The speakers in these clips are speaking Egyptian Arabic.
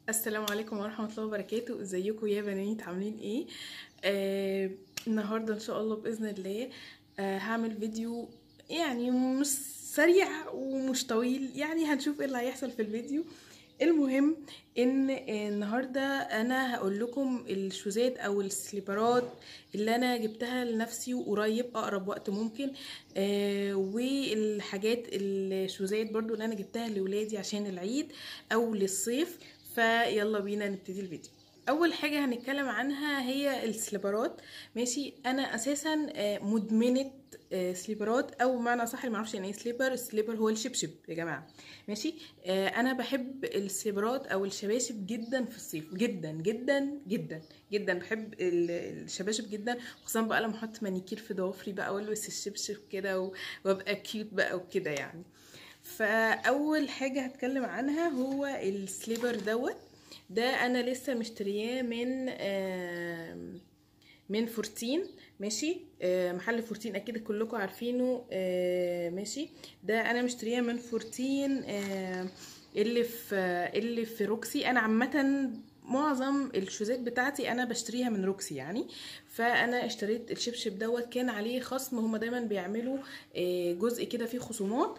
السلام عليكم ورحمة الله وبركاته ازيكم يا بنات عاملين ايه آه النهاردة ان شاء الله بإذن الله آه هعمل فيديو يعني مش سريع ومش طويل يعني هنشوف ايه اللي هيحصل في الفيديو المهم ان النهارده انا هقول لكم الشوزات او السليبرات اللي انا جبتها لنفسي وقريب اقرب وقت ممكن آه والحاجات الشوزات برضو اللي انا جبتها لولادي عشان العيد او للصيف فيلا بينا نبتدي الفيديو اول حاجه هنتكلم عنها هي السليبرات ماشي انا اساسا مدمنه سليبرات او معنى صح ما اعرفش يعني ايه سليبر السليبر هو الشبشب يا جماعه ماشي انا بحب السليبرات او الشباشب جدا في الصيف جدا جدا جدا جدا بحب الشباشب جدا خصوصا بقى لما احط مانيكير في ضوافري بقى والبس الشبشب كده وابقى كيوت بقى وكده يعني فاول حاجه هتكلم عنها هو السليبر دوت ده انا لسه مشترياه من آه من فورتين ماشي آه محل فورتين اكيد كلكم عارفينه آه ماشي ده انا مشترياه من فورتين اللي في اللي في روكسي انا عامه معظم الشوزات بتاعتي انا بشتريها من روكسي يعني فانا اشتريت الشبشب دوت كان عليه خصم هما دايما بيعملوا جزء كده فيه خصومات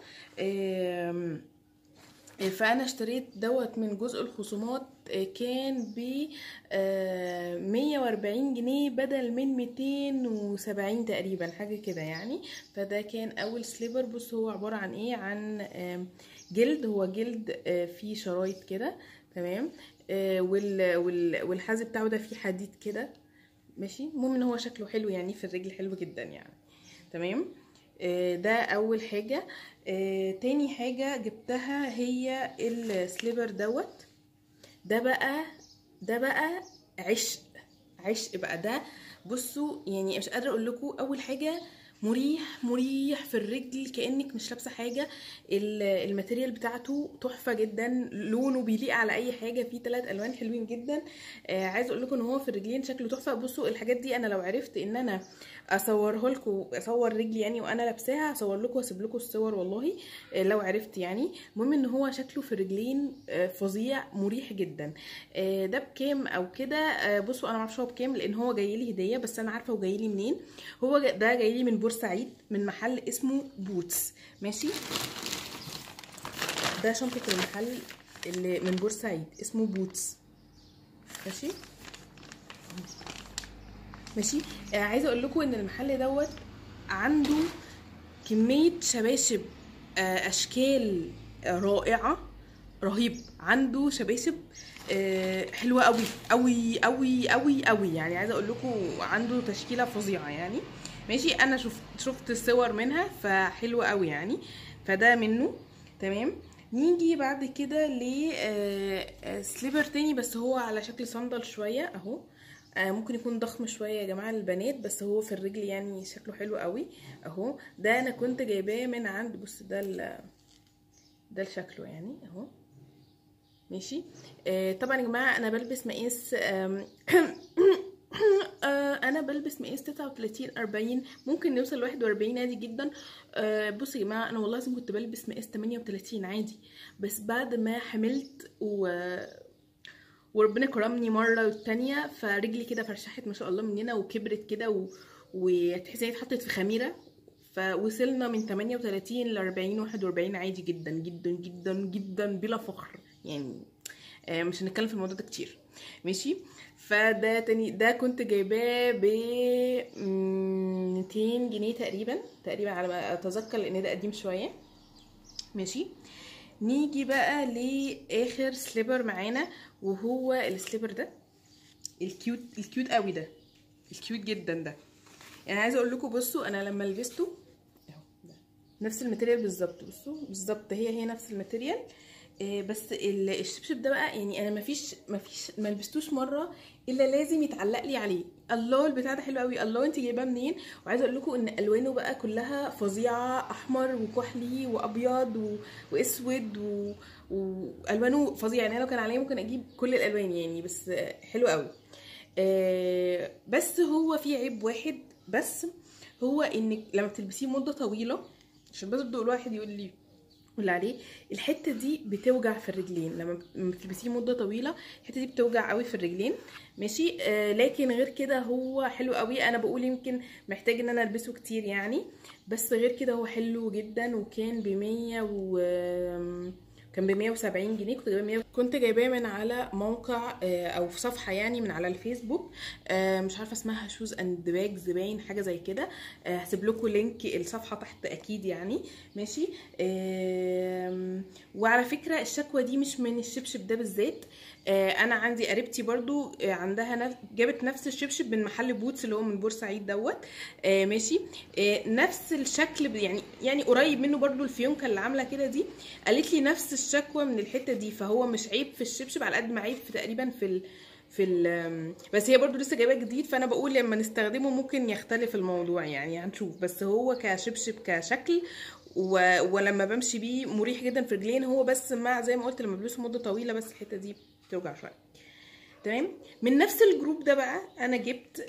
فانا اشتريت دوت من جزء الخصومات كان ب 140 جنيه بدل من 270 تقريبا حاجه كده يعني فده كان اول سليبر بص هو عباره عن ايه عن جلد هو جلد فيه شرايط كده تمام والحاز بتاعه ده فيه حديد كده ماشي المهم ان هو شكله حلو يعني في الرجل حلو جدا يعني تمام ده اول حاجة تاني حاجة جبتها هي السليبر دوت ده بقى ده بقى عشق عشق بقى ده بصوا يعني مش قادرة اقول لكم اول حاجة مريح مريح في الرجل كانك مش لابسه حاجه الماتيريال بتاعته تحفه جدا لونه بيليق على اي حاجه فيه ثلاث الوان حلوين جدا آه عايز اقول لكم ان هو في الرجلين شكله تحفه بصوا الحاجات دي انا لو عرفت ان انا اصوره لكم اصور رجلي يعني وانا لابساها اصور لكم واسيب لكم الصور والله آه لو عرفت يعني المهم ان هو شكله في الرجلين آه فظيع مريح جدا آه ده بكام او كده آه بصوا انا معرفش هو بكام لان هو جاي لي هديه بس انا عارفه هو جاي لي منين هو ده جاي لي من بورسعيد من محل اسمه بوتس ماشي ده شنطة المحل اللي من بورسعيد اسمه بوتس ماشي ماشي آه عايزه اقول لكم ان المحل دوت عنده كميه شباشب آه اشكال آه رائعه رهيب عنده شباشب آه حلوه قوي قوي قوي قوي قوي يعني عايزه اقول لكم عنده تشكيله فظيعه يعني ماشي انا شفت شفت الصور منها فحلوه قوي يعني فده منه تمام نيجي بعد كده ل سليبر تاني بس هو على شكل صندل شويه اهو ممكن يكون ضخم شويه يا جماعه للبنات بس هو في الرجل يعني شكله حلو قوي اهو ده انا كنت جايباه من عند بص ده ده شكله يعني اهو ماشي آه طبعا يا جماعه انا بلبس مقاس انا بلبس مقاس 39 40 ممكن نوصل ل 41 عادي جدا أه بصوا يا جماعه انا والله لازم كنت بلبس مقاس 38 عادي بس بعد ما حملت و وربنا كرمني مره والتانية فرجلي كده فرشحت ما شاء الله مننا وكبرت كده و... وتحسي اتحطت في خميره فوصلنا من 38 ل 40 41 عادي جدا جدا جدا جدا بلا فخر يعني أه مش هنتكلم في الموضوع ده كتير ماشي فده تاني ده كنت جايباه ب 200 جنيه تقريبا تقريبا على ما اتذكر لان ده قديم شويه ماشي نيجي بقى لاخر سليبر معانا وهو السليبر ده الكيوت الكيوت قوي ده الكيوت جدا ده يعني عايزه اقول لكم بصوا انا لما لبسته نفس الماتيريال بالظبط بصوا بالظبط هي هي نفس الماتيريال بس الشبشب ده بقى يعني انا مفيش مفيش ما لبستوش مره الا لازم يتعلق لي عليه الله البتاع ده حلو قوي الله انت جايباه منين وعايزه اقول لكم ان الوانه بقى كلها فظيعه احمر وكحلي وابيض و... واسود و... والوانه فظيعه يعني لو كان عليا ممكن اجيب كل الالوان يعني بس حلو قوي بس هو في عيب واحد بس هو انك لما بتلبسيه مده طويله عشان بس بدو الواحد يقول لي واللي عليه الحته دي بتوجع في الرجلين لما بتلبسيه مده طويله الحته دي بتوجع قوي في الرجلين ماشي آه لكن غير كده هو حلو قوي انا بقول يمكن محتاج ان انا البسه كتير يعني بس غير كده هو حلو جدا وكان ب 100 و كان ب 170 جنيه كنت جايباه كنت جايباه من على موقع او في صفحه يعني من على الفيسبوك مش عارفه اسمها شوز اند باجز باين حاجه زي كده هسيب لكم لينك الصفحه تحت اكيد يعني ماشي وعلى فكره الشكوى دي مش من الشبشب ده بالذات انا عندي قريبتي برضو عندها نف... جابت نفس الشبشب من محل بوتس اللي هو من بورسعيد دوت ماشي نفس الشكل يعني يعني قريب منه برضو الفيونكه اللي عامله كده دي قالت لي نفس الشكوى من الحته دي فهو مش عيب في الشبشب على قد ما عيب في تقريبا في ال... في ال... بس هي برضو لسه جايباه جديد فانا بقول لما نستخدمه ممكن يختلف الموضوع يعني هنشوف بس هو كشبشب كشكل و... ولما بمشي بيه مريح جدا في رجلين هو بس مع زي ما قلت لما بلبسه مده طويله بس الحته دي بتوجع شويه تمام من نفس الجروب ده بقى انا جبت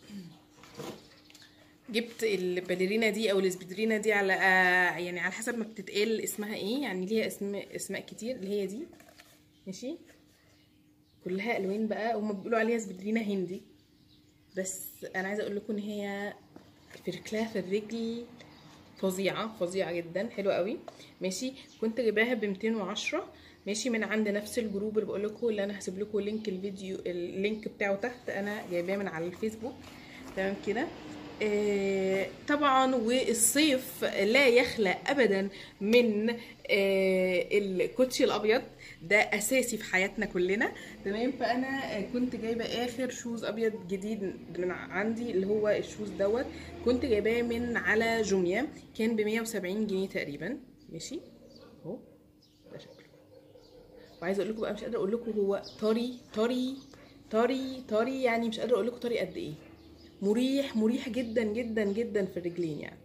جبت الباليرينا دي او الاسبيدرينا دي على آه يعني على حسب ما بتتقال اسمها ايه يعني ليها اسم اسماء كتير اللي هي دي ماشي كلها الوان بقى هما بيقولوا عليها اسبيدرينا هندي بس انا عايزه اقول لكم ان هي فركلها في الرجل فظيعه فظيعه جدا حلوه قوي ماشي كنت جايباها ب 210 ماشي من عند نفس الجروب اللي بقول لكم اللي انا هسيب لكم لينك الفيديو اللينك بتاعه تحت انا جايباه من على الفيسبوك تمام كده آه طبعا والصيف لا يخلى ابدا من آه الكوتشي الابيض ده اساسي في حياتنا كلنا تمام فانا كنت جايبه اخر شوز ابيض جديد من عندي اللي هو الشوز دوت كنت جايباه من على جوميا كان ب 170 جنيه تقريبا ماشي اهو ده شكله وعايزه اقول لكم بقى مش قادره اقول لكم هو طري طري طري طري يعني مش قادره اقول لكم طري قد ايه مريح مريح جدا جدا جدا في الرجلين يعني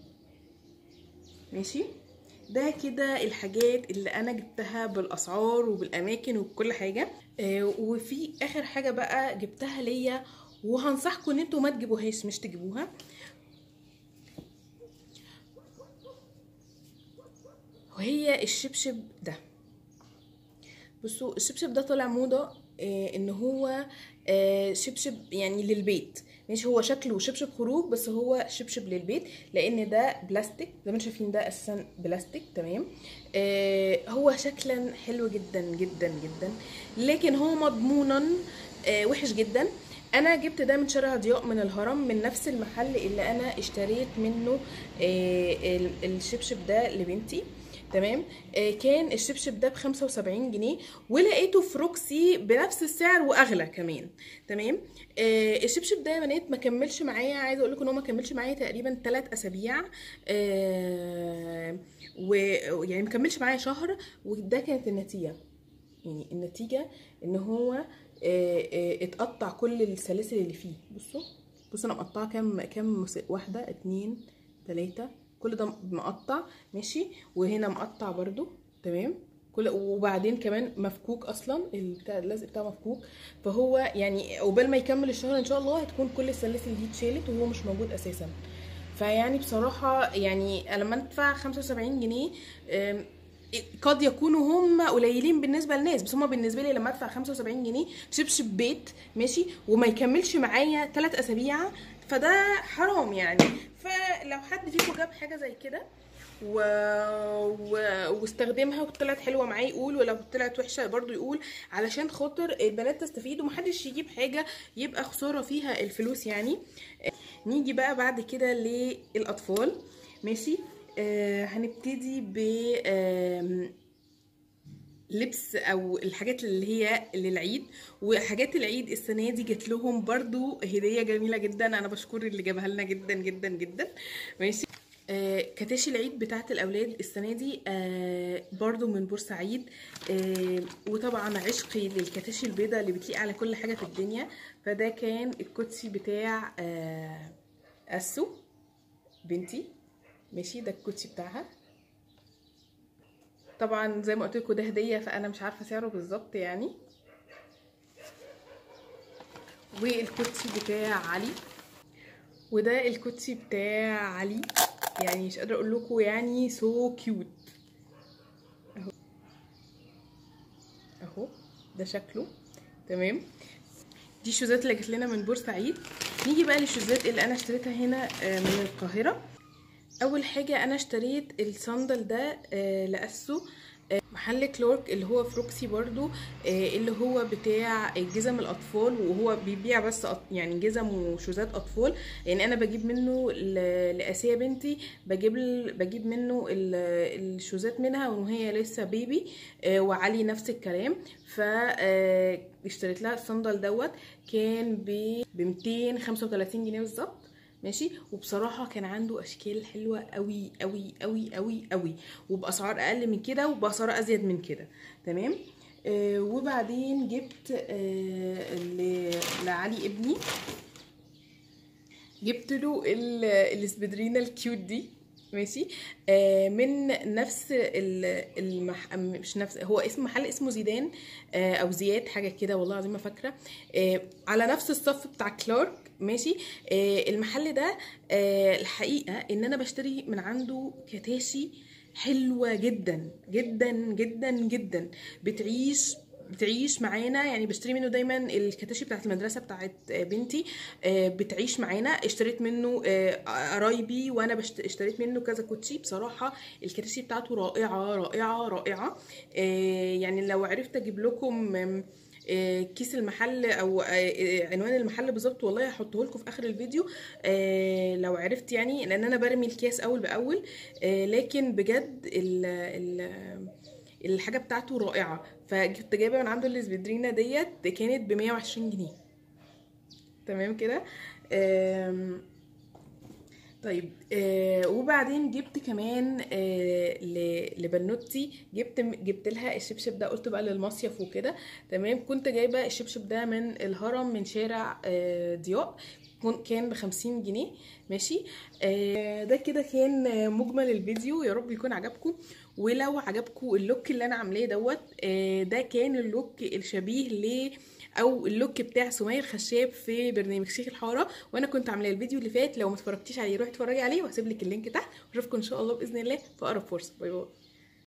ماشي ده كده الحاجات اللي انا جبتها بالاسعار وبالاماكن وبكل حاجه آه وفي اخر حاجه بقى جبتها ليا وهنصحكم ان انتوا ما تجيبوهاش مش تجيبوها وهي الشبشب ده بصوا الشبشب ده طلع موضه آه ان هو آه شبشب يعني للبيت ماشي هو شكله شبشب خروج بس هو شبشب للبيت لان ده بلاستيك زي ما انتم شايفين ده اساسا بلاستيك تمام آه هو شكلا حلو جدا جدا جدا لكن هو مضمونا آه وحش جدا انا جبت ده من شارع ضياء من الهرم من نفس المحل اللي انا اشتريت منه آه الشبشب ده لبنتي تمام آه كان الشبشب ده ب 75 جنيه ولقيته في روكسي بنفس السعر واغلى كمان تمام آه الشبشب ده يا بنات ما كملش معايا عايزه اقول لكم ان هو ما كملش معايا تقريبا 3 اسابيع آه ويعني ما كملش معايا شهر وده كانت النتيجه يعني النتيجه ان هو آه آه اتقطع كل السلاسل اللي فيه بصوا بصوا انا مقطعه كام كام واحده اتنين تلاته كل ده مقطع ماشي وهنا مقطع برضو تمام كل وبعدين كمان مفكوك اصلا البتاع اللزق بتاعه مفكوك فهو يعني قبل ما يكمل الشهر ان شاء الله هتكون كل السلاسل دي اتشالت وهو مش موجود اساسا فيعني بصراحه يعني لما ادفع 75 جنيه قد يكونوا هم قليلين بالنسبه للناس بس هم بالنسبه لي لما ادفع 75 جنيه شبشب بيت ماشي وما يكملش معايا 3 اسابيع فده حرام يعني فلو حد فيكم جاب حاجه زي كده و... و... واستخدمها وطلعت حلوه معاه يقول ولو طلعت وحشه برضو يقول علشان خاطر البنات تستفيد ومحدش يجيب حاجه يبقى خساره فيها الفلوس يعني نيجي بقى بعد كده للاطفال ماشي آه هنبتدي ب آه لبس او الحاجات اللي هي للعيد وحاجات العيد السنه دي جات لهم برضو هديه جميله جدا انا بشكر اللي جابها لنا جدا جدا جدا ماشي آه كتاشي العيد بتاعت الاولاد السنه دي آه برضو من بورسعيد آه وطبعا عشقي للكتاشي البيضاء اللي بتليق على كل حاجه في الدنيا فده كان الكوتشي بتاع آه اسو بنتي ماشي ده الكوتشي بتاعها طبعا زي ما قلت لكم ده هديه فانا مش عارفه سعره بالظبط يعني والكوتشي بتاع علي وده الكوتشي بتاع علي يعني مش قادره اقول لكم يعني سو كيوت اهو ده شكله تمام دي الشوزات اللي جت لنا من بورسعيد نيجي بقى للشوزات اللي انا اشتريتها هنا آه، من القاهره اول حاجه انا اشتريت الصندل ده آه، لاسه آه، محل كلورك اللي هو فروكسي برضو آه، اللي هو بتاع جزم الاطفال وهو بيبيع بس أط- يعني جزم وشوزات اطفال يعني انا بجيب منه ل- لاسيا بنتي بجيب ال- بجيب منه ال- الشوزات منها وهي لسه بيبي آه، وعلي نفس الكلام فاشتريت لها الصندل دوت كان ب 235 جنيه بالظبط ماشي وبصراحه كان عنده اشكال حلوه قوي قوي قوي قوي قوي وباسعار اقل من كده وباسعار ازيد من كده تمام آه وبعدين جبت آه ل- لعلي ابني جبت له ال- الاسبدرينا الكيوت دي ماشي آه من نفس ال- المح... مش نفس هو اسم محل اسمه زيدان آه او زياد حاجه كده والله العظيم ما فاكره آه على نفس الصف بتاع كلارك ماشي آه المحل ده آه الحقيقه ان انا بشتري من عنده كتاشي حلوه جدا جدا جدا جدا بتعيش بتعيش معانا يعني بشتري منه دايما الكتاشي بتاعت المدرسه بتاعت بنتي آه، بتعيش معانا اشتريت منه آه، قرايبي وانا بشت- اشتريت منه كذا كوتشي بصراحه الكتاشي بتاعته رائعه رائعه رائعه آه، يعني لو عرفت اجيب لكم آم، آه، كيس المحل او آه، آه، عنوان المحل بالظبط والله هحطه لكم في اخر الفيديو آه، لو عرفت يعني لان انا برمي الكيس اول باول آه، لكن بجد ال ال الحاجه بتاعته رائعه فكنت جايبه من عنده الاسبدرينا ديت كانت ب 120 جنيه تمام كده آم، طيب آه وبعدين جبت كمان آه ل- لبنوتي جبت جبت لها الشبشب ده قلت بقى للمصيف وكده تمام كنت جايبه الشبشب ده من الهرم من شارع آه ضياء كن- كان ب 50 جنيه ماشي آه ده كده كان آه، مجمل الفيديو يا رب يكون عجبكم ولو عجبكم اللوك اللي انا عاملاه دوت آه ده كان اللوك الشبيه ل او اللوك بتاع سمية الخشاب في برنامج شيخ الحاره وانا كنت عاملاه الفيديو اللي فات لو ما اتفرجتيش عليه روحي اتفرجي عليه وهسيب لك اللينك تحت واشوفكم ان شاء الله باذن الله في اقرب فرصه باي باي